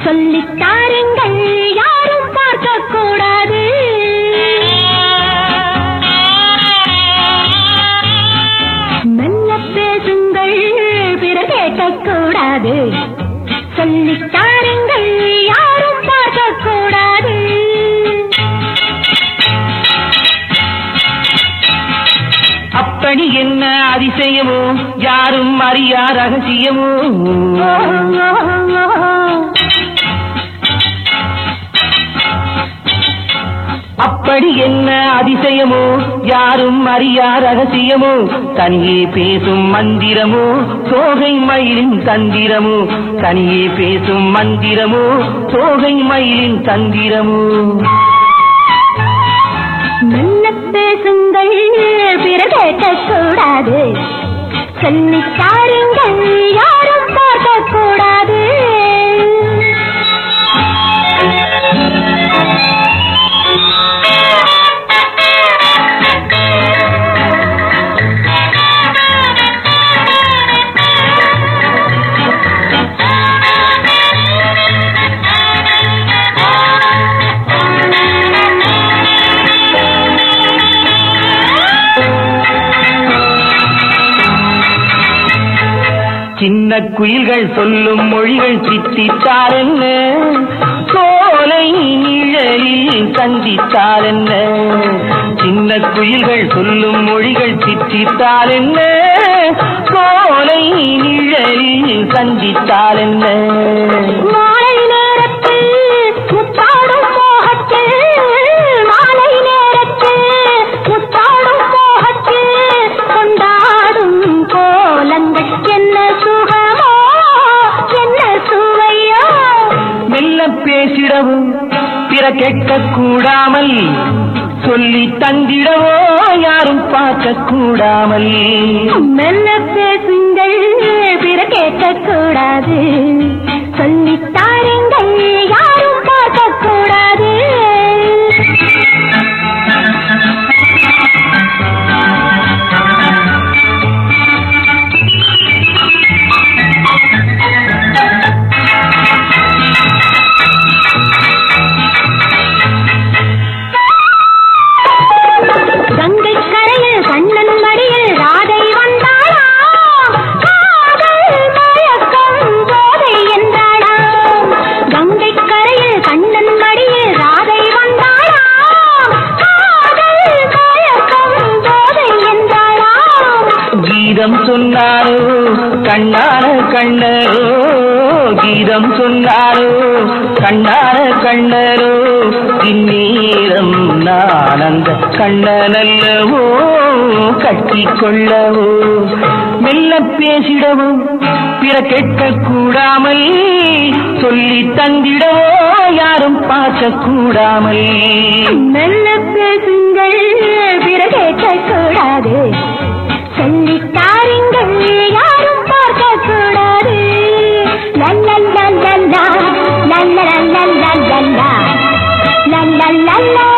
சொல்லித் தாருங்கள் யாரும் பார்க்க கூடாது மெல்ல பேசுங்கள் பிறர் கேட்கக் கூடாது சொல்லித் தாருங்கள் யாரும் பார்க்க கூடாது அப்படி என்ன அதிசயமோ யாரும் அறியா ரகசியமோ அப்படி என்ன அதிசயமோ யாரும் அறியா ரகசியமோ தனியே பேசும் மந்திரமோ சோகை மயிலின் தந்திரமோ தனியே பேசும் மந்திரமோ சோகை மயிலின் தந்திரமோ மெல்ல பேசுங்கள் பிறர் கேட்கக் கூடாது சொல்லித் தாருங்கள் யாரும் பார்க்க கூடாது சின்ன குயில்கள் சொல்லும் மொழிகள் சித்தித்தார் என்ன சோலை நிழலில் சந்தித்தார் என்ன சின்ன குயில்கள் சொல்லும் மொழிகள் சித்தித்தார் என்ன சோலை நிழலில் சந்தித்தார் என்ன மாலை நேரத்தில் முத்தாடும் மோகத்தில் மாலை நேரத்தில் முத்தாடும் மோகத்தில் கொண்டாடும் கோலங்கள் என்ன சுகமோ என்ன சுவையோ மெல்ல பேசிடவும் பிற கேட்க கூடாமல் சொல்லி தந்திடவோ யாரும் பார்க்க கூடாமல் மெல்ல பேசுங்கள் பிற கேட்கக் கூடாது சொல்லித் தாருங்கள் யாரும் பார்க்க கூடாது கங்கை கரையில் கண்ணன் மடியில் ராதை வந்தாளா காதல் மயக்கம் போதை என்றாளாம் கங்கை கரையில் கண்ணன் மடியில் ராதை வந்தாளா காதல் மயக்கம் போதை என்றாளாம் கீதம் சொன்னாரோ கண்ணார கண்ணரோ கீதம் சொன்னாரோ கண்ணார கண்ணரோ இந்நேரம் நான் அந்த கண்ணனல்லவோ கட்டி கொள்ளவோ மெல்ல பேசிடவோ பிற கேட்க கூடாமல் சொல்லி தந்திடவோ யாரும் பார்க்க கூடாமல் மெல்ல பேசுங்கள் பிற கேட்கக் கூடாது சொல்லித் தாருங்கள் யாரும் பார்க்க கூடாது லல்லல்லல்லல்லா, லல்லலல்லல்லல்லா, லல்லல்லல்லா.